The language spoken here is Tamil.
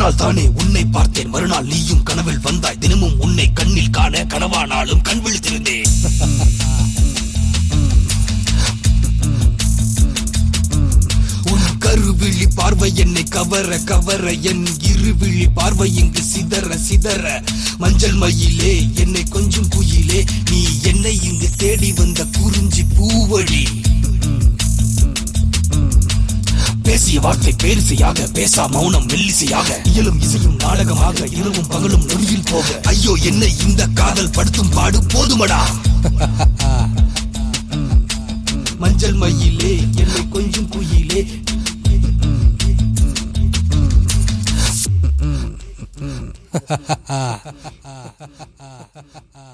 நாள் தானே உன்னை பார்த்தேன் மறுநாள் நீயும் கனவில் வந்தாய் தினமும் உன்னை கண்ணில் காண கனவானாலும் கண் விழித்திருந்தேன் உன் கருவிழி பார்வை என்னை கவர கவர என் இருவிழி பார்வை இங்கு சிதற சிதற மஞ்சள் மயிலே என்னை கொஞ்சம் குயிலே நீ என்னை இங்கு தேடி வந்த குறிஞ்சி பூவழி பேசிய வார்த்தை பேரிசையாக பேசா மௌனம் மெல்லிசையாக இயலும் இசையும் நாடகமாக இரவும் பகலும் நொடியில் போக ஐயோ என்னை இந்த காதல் படுத்தும் பாடு போதுமடா மஞ்சள் மயிலே என்னை கொஞ்சம் குயிலே ha ha ha